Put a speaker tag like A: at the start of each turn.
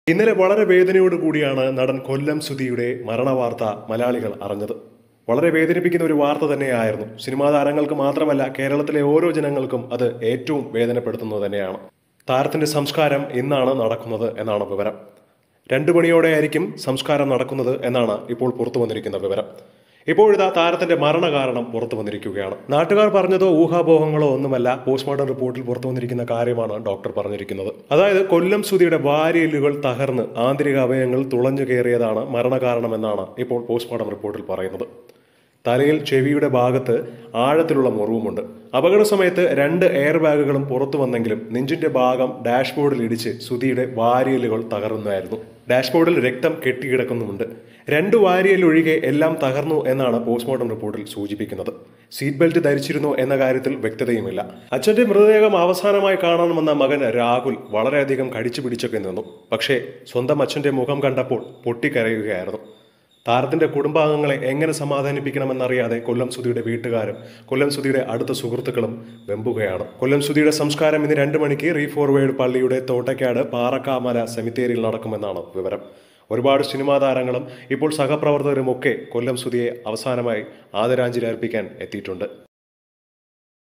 A: ഇന്നലെ വളരെ വേദനയോട് കൂടിയാണ് നടൻ കൊല്ലം സുധിയുടെ മരണവാർത്ത മലയാളികൾ അറിഞ്ഞത് വളരെ വേദനിപ്പിക്കുന്ന ഒരു വാർത്ത തന്നെയായിരുന്നു സിനിമാ താരങ്ങൾക്ക് മാത്രമല്ല കേരളത്തിലെ ഓരോ ജനങ്ങൾക്കും അത് ഏറ്റവും വേദനപ്പെടുത്തുന്നത് തന്നെയാണ് താരത്തിന്റെ സംസ്കാരം ഇന്നാണ് നടക്കുന്നത് എന്നാണ് വിവരം രണ്ടു മണിയോടെയായിരിക്കും സംസ്കാരം നടക്കുന്നത് എന്നാണ് ഇപ്പോൾ പുറത്തു വന്നിരിക്കുന്ന വിവരം ഇപ്പോഴിതാ താരത്തിന്റെ മരണകാരണം പുറത്തു വന്നിരിക്കുകയാണ് നാട്ടുകാർ പറഞ്ഞതോ ഊഹാപോഹങ്ങളോ ഒന്നുമല്ല പോസ്റ്റ്മോർട്ടം റിപ്പോർട്ടിൽ പുറത്തു വന്നിരിക്കുന്ന കാര്യമാണ് ഡോക്ടർ പറഞ്ഞിരിക്കുന്നത് അതായത് കൊല്ലം സുധിയുടെ വാരിയലുകൾ തകർന്ന് ആന്തരിക അവയവങ്ങൾ തുളഞ്ഞു കയറിയതാണ് മരണകാരണമെന്നാണ് ഇപ്പോൾ പോസ്റ്റ്മോർട്ടം റിപ്പോർട്ടിൽ പറയുന്നത് തലയിൽ ചെവിയുടെ ഭാഗത്ത് ആഴത്തിലുള്ള മുറിവുമുണ്ട് അപകട സമയത്ത് രണ്ട് എയർ ബാഗുകളും പുറത്തു വന്നെങ്കിലും നെഞ്ചിന്റെ ഭാഗം ഡാഷ്ബോർഡിൽ ഇടിച്ച് സുധിയുടെ വാരിയലുകൾ തകർന്നായിരുന്നു ഡാഷ്ബോർഡിൽ രക്തം കെട്ടിക്കിടക്കുന്നുമുണ്ട് രണ്ട് വാരിയൽ ഒഴികെ എല്ലാം തകർന്നു എന്നാണ് പോസ്റ്റ്മോർട്ടം റിപ്പോർട്ടിൽ സൂചിപ്പിക്കുന്നത് സീറ്റ് ബെൽറ്റ് ധരിച്ചിരുന്നോ എന്ന കാര്യത്തിൽ വ്യക്തതയുമില്ല അച്ഛന്റെ മൃതദേഹം അവസാനമായി കാണണമെന്ന മകൻ രാഹുൽ വളരെയധികം കടിച്ചു പിടിച്ചൊക്കെ നിന്നു പക്ഷേ സ്വന്തം അച്ഛന്റെ മുഖം കണ്ടപ്പോൾ പൊട്ടിക്കരയുകയായിരുന്നു താരത്തിന്റെ കുടുംബാംഗങ്ങളെ എങ്ങനെ സമാധാനിപ്പിക്കണമെന്നറിയാതെ കൊല്ലം സുധിയുടെ വീട്ടുകാരും കൊല്ലം സുധിയുടെ അടുത്ത സുഹൃത്തുക്കളും വെമ്പുകയാണ് കൊല്ലം സുധിയുടെ സംസ്കാരം ഇന്ന് രണ്ട് മണിക്ക് റീഫോർവേഡ് പള്ളിയുടെ തോട്ടയ്ക്കാട് പാറക്കാമല സെമിത്തേരിയിൽ നടക്കുമെന്നാണ് വിവരം ഒരുപാട് സിനിമാ താരങ്ങളും ഇപ്പോൾ സഹപ്രവർത്തകരുമൊക്കെ കൊല്ലം സുധിയെ അവസാനമായി ആദരാഞ്ജലി അർപ്പിക്കാൻ എത്തിയിട്ടുണ്ട്